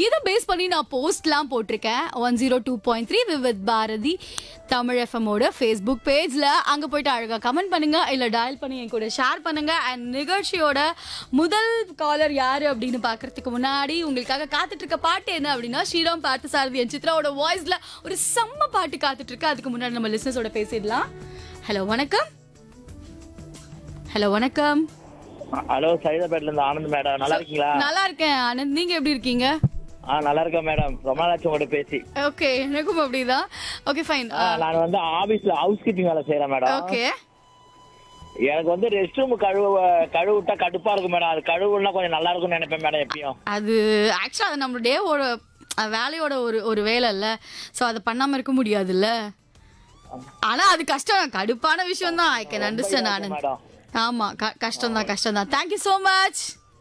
இதை பேஸ் பண்ணி நான் போஸ்ட்லாம் போட்டிருக்கேன் one zero two point three with Bharathi Tamil எஃப்எம்மோட ஃபேஸ்புக் பேஜில் அங்கே போயிட்டு அழகாக கமெண்ட் பண்ணுங்க இல்லை டயல் பண்ணி என் கூட ஷேர் பண்ணுங்க அண்ட் நிகழ்ச்சியோட முதல் காலர் யாரு அப்படின்னு பார்க்கறதுக்கு முன்னாடி உங்களுக்காக காத்துட்டு இருக்க பாட்டு என்ன அப்படின்னா ஸ்ரீராம் பார்த்தசாரதி என் சித்ராவோட வாய்ஸ்ல ஒரு செம்ம பாட்டு காத்துட்டு இருக்கு அதுக்கு முன்னாடி நம்ம லிசனஸோட பேசிடலாம் ஹலோ வணக்கம் ஹலோ வணக்கம் ஹலோ சைதாபேட்ல இருந்து ஆனந்த் மேடம் நல்லா இருக்கீங்களா நல்லா இருக்கேன் ஆனந்த் நீங்க எப்படி இருக்கீங்க ஆ நல்லா இருக்கேன் மேடம் ரொம்ப நாளாச்சு உங்கள்கிட்ட பேசி ஓகே எனக்கும் அப்படிதான் ஓகே ஃபைன் ஆ, நான் வந்து ஆபீஸ்ல ஹவுஸ் கீப்பிங் வேலை செய்யறேன் மேடம் ஓகே எனக்கு வந்து ரெஸ்ட் ரூம் கழுவ கழுவிட்டா கடுப்பா இருக்கும் மேடம் அது கழுவுனா கொஞ்சம் நல்லா இருக்கும்னு நினைப்பேன் மேடம் எப்பயும் அது ஆக்சுவலாக அது நம்ம டேவோட அஹ், வேலையோட ஒரு ஒரு வேலை இல்ல ஸோ அதை பண்ணாம இருக்க முடியாதுல்ல ஆனா அது கஷ்டம் கடுப்பான விஷயம் தான் I can understand Anand madam ஆமா க- கஷ்டம் தான் கஷ்டம் தான் தேங்க்யூ ஸோ மச்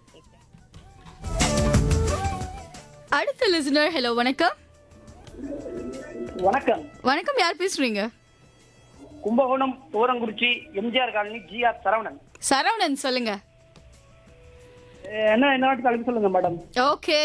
அடுத்த லிசனர் ஹலோ வணக்கம் வணக்கம் வணக்கம் யார் பேசுறீங்க Kumbakonam Thurangurichi MGR colony GR Saravanan Saravanan சொல்லுங்க அஹ் என்ன என்ன வாட்டி கலந்து சொல்லுங்க மேடம் ஓகே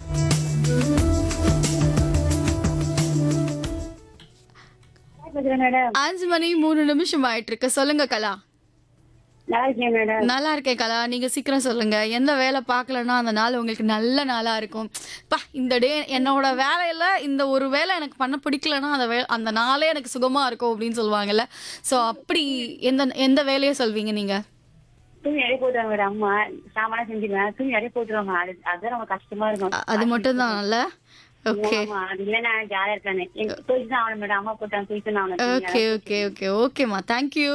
மேடம் அஞ்சு மணி மூணு நிமிஷம் ஆயிட்டு இருக்கு சொல்லுங்க கலா நல்லா இருக்கேன் மேடம் நல்லா இருக்கேன் கலா நீங்க சீக்கிரம் சொல்லுங்க எந்த வேலை பார்க்கலன்னா அந்த நாள் உங்களுக்கு நல்ல நாளா இருக்கும் பா இந்த டே என்னோட வேலையில இந்த ஒரு வேலை எனக்கு பண்ண பிடிக்கலன்னா அந்த வே அந்த நாளே எனக்கு சுகமா இருக்கும் அப்படின்னு சொல்லுவாங்கல்ல ஸோ அப்படி எந்த எந்த வேலையை சொல்வீங்க நீங்க துணி அடைய போட்டுருவாங்க மேடம் அம்மா சாமான செஞ்சிருவேன் துணி அடைய போட்டுருவாங்க அது அதுதான் ரொம்ப கஷ்டமா இருக்கும் அ- அது மட்டும் தான்ல ஓகே ஆமா அது இல்லைன்னா ஜாலியா இருக்கானே எனக்கு போயிட்டு தான் ஆகணும் மேடம் அம்மா போட்டாங்க போயிட்டு தான் ஆகணும் ஓகே ஓகே ஓகே ஓகேம்மா தேங்க்யூ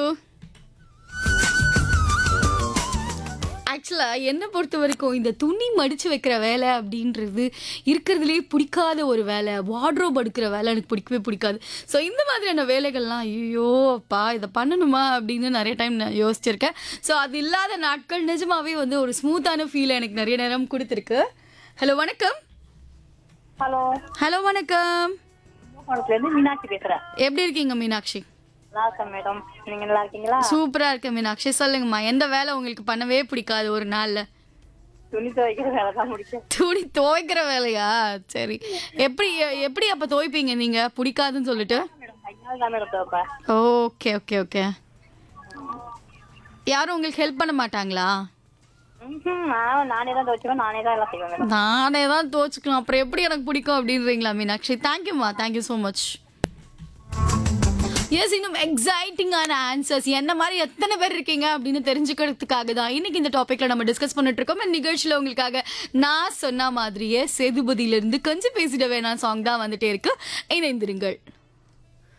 ஆக்சுவலாக என்னை பொறுத்த வரைக்கும் இந்த துணி மடிச்சு வைக்கிற வேலை அப்படின்றது இருக்கிறதுலே பிடிக்காத ஒரு வேலை வார்ட்ரோப் அடுக்கிற வேலை எனக்கு பிடிக்கவே பிடிக்காது ஸோ இந்த மாதிரியான வேலைகள்லாம் ஐயோ அப்பா இதை பண்ணணுமா அப்படின்னு நிறைய டைம் நான் யோசிச்சிருக்கேன் ஸோ அது இல்லாத நாட்கள் நிஜமாவே வந்து ஒரு ஸ்மூத்தான ஃபீல் எனக்கு நிறைய நேரம் கொடுத்துருக்கு ஹலோ வணக்கம் ஹலோ ஹலோ வணக்கம் கும்பகோணத்துல இருந்து மீனாட்சி பேசுறேன் எப்படி இருக்கீங்க மீனாட்சி நல்லா இருக்கேன் மேடம் நீங்க நல்லா இருக்கீங்களா சூப்பரா இருக்கு மீனாட்சி சொல்லுங்கம்மா எந்த வேலை உங்களுக்கு பண்ணவே பிடிக்காது ஒரு நாள்ல துணி துவைக்கிற வேலை தான் முடிச்சேன் துணி துவைக்கிற வேலையா சரி எப்படி எப்படி அப்ப துவைப்பீங்க நீங்க பிடிக்காதுன்னு சொல்லிட்டு மேடம் கையால் தான் மேடம் துவைப்பேன் ஓகே ஓகே ஓகே யாரும் உங்களுக்கு ஹெல்ப் பண்ண மாட்டாங்களா ம்ஹும், நான் நானே தான் துவைச்சிருவேன் நானே தான் எல்லாம் செய்வேன் மேடம் நானே தான் துவைச்சுக்கலாம் அப்புறம் எப்படி எனக்கு பிடிக்கும் அப்படின்றீங்களா மீனாட்சி தேங்க்யூம்மா தேங்க்யூ ஸோ மச் எஸ் இன்னும் எக்ஸைட்டிங்கான ஆன்சர்ஸ் என்ன மாதிரி எத்தனை பேர் இருக்கீங்க அப்படின்னு தெரிஞ்சுக்கிறதுக்காக தான் இன்னைக்கு இந்த டாபிக்ல நம்ம டிஸ்கஸ் பண்ணிட்டு இருக்கோம் இந்த நிகழ்ச்சியில் உங்களுக்காக நான் சொன்ன மாதிரியே சேதுபதியிலிருந்து கொஞ்சம் பேசிட வேணாம் சாங் தான் வந்துட்டே இருக்கு இணைந்திருங்கள்